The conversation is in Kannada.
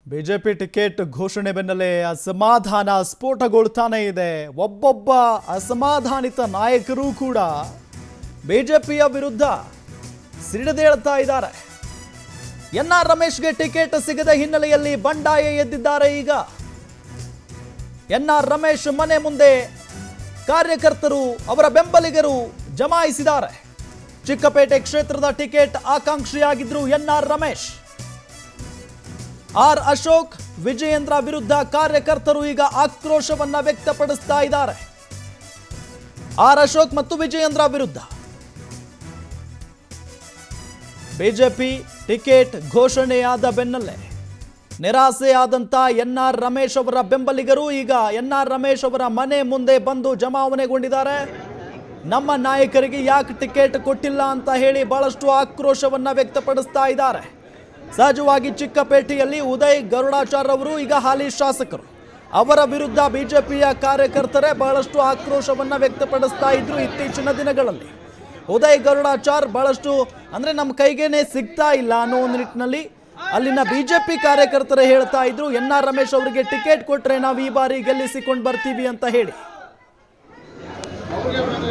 ಬಿಜೆಪಿ ಟಿಕೆಟ್ ಘೋಷಣೆ ಬೆನ್ನಲ್ಲೇ ಅಸಮಾಧಾನ ಸ್ಫೋಟಗೊಳ್ತಾನೆ ಇದೆ ಒಬ್ಬೊಬ್ಬ ಅಸಮಾಧಾನಿತ ನಾಯಕರು ಕೂಡ ಬಿಜೆಪಿಯ ವಿರುದ್ಧ ಸಿಡಿದೇಳ್ತಾ ಇದ್ದಾರೆ ಎನ್ ಆರ್ ರಮೇಶ್ಗೆ ಟಿಕೆಟ್ ಸಿಗದ ಹಿನ್ನೆಲೆಯಲ್ಲಿ ಬಂಡಾಯ ಎದ್ದಿದ್ದಾರೆ ಈಗ ಎನ್ ಆರ್ ರಮೇಶ್ ಮನೆ ಮುಂದೆ ಕಾರ್ಯಕರ್ತರು ಅವರ ಬೆಂಬಲಿಗರು ಜಮಾಯಿಸಿದ್ದಾರೆ ಚಿಕ್ಕಪೇಟೆ ಕ್ಷೇತ್ರದ ಟಿಕೆಟ್ ಆಕಾಂಕ್ಷಿಯಾಗಿದ್ರು N R Ramesh R Ashok Vijayendra ವಿರುದ್ಧ ಕಾರ್ಯಕರ್ತರು ಈಗ ಆಕ್ರೋಶವನ್ನ ವ್ಯಕ್ತಪಡಿಸ್ತಾ ಇದ್ದಾರೆ ಆರ್ ಅಶೋಕ್ ಮತ್ತು ವಿಜಯೇಂದ್ರ ವಿರುದ್ಧ ಬಿಜೆಪಿ ಟಿಕೆಟ್ ಘೋಷಣೆಯಾದ ಬೆನ್ನಲ್ಲೇ ನಿರಾಸೆಯಾದಂತ ಎನ್ ಆರ್ ರಮೇಶ್ ಅವರ ಬೆಂಬಲಿಗರು ಈಗ ಎನ್ ಆರ್ ರಮೇಶ್ ಅವರ ಮನೆ ಮುಂದೆ ಬಂದು ಜಮಾವಣೆಗೊಂಡಿದ್ದಾರೆ ನಮ್ಮ ನಾಯಕರಿಗೆ ಯಾಕೆ ಟಿಕೆಟ್ ಕೊಟ್ಟಿಲ್ಲ ಅಂತ ಹೇಳಿ ಬಹಳಷ್ಟು ಆಕ್ರೋಶವನ್ನ ವ್ಯಕ್ತಪಡಿಸ್ತಾ ಇದ್ದಾರೆ ಸಹಜವಾಗಿ ಚಿಕ್ಕಪೇಟೆಯಲ್ಲಿ ಉದಯ್ ಗರುಡಾಚಾರ್ ಅವರು ಈಗ ಹಾಲಿ ಶಾಸಕರು ಅವರ ವಿರುದ್ಧ ಬಿಜೆಪಿಯ ಕಾರ್ಯಕರ್ತರೇ ಬಹಳಷ್ಟು ಆಕ್ರೋಶವನ್ನ ವ್ಯಕ್ತಪಡಿಸ್ತಾ ಇದ್ರು ಇತ್ತೀಚಿನ ದಿನಗಳಲ್ಲಿ ಉದಯ್ ಗರುಡಾಚಾರ್ ಬಹಳಷ್ಟು ಅಂದ್ರೆ ನಮ್ಮ ಕೈಗೇನೆ ಸಿಗ್ತಾ ಇಲ್ಲ ಅನ್ನೋ ಒಂದು ನಿಟ್ಟಿನಲ್ಲಿ ಅಲ್ಲಿನ ಬಿಜೆಪಿ ಕಾರ್ಯಕರ್ತರೇ ಹೇಳ್ತಾ ಇದ್ರು ಎನ್ ಆರ್ ರಮೇಶ್ ಅವರಿಗೆ ಟಿಕೆಟ್ ಕೊಟ್ರೆ ನಾವು ಈ ಬಾರಿ ಗೆಲ್ಲಿಸಿಕೊಂಡು ಬರ್ತೀವಿ ಅಂತ ಹೇಳಿ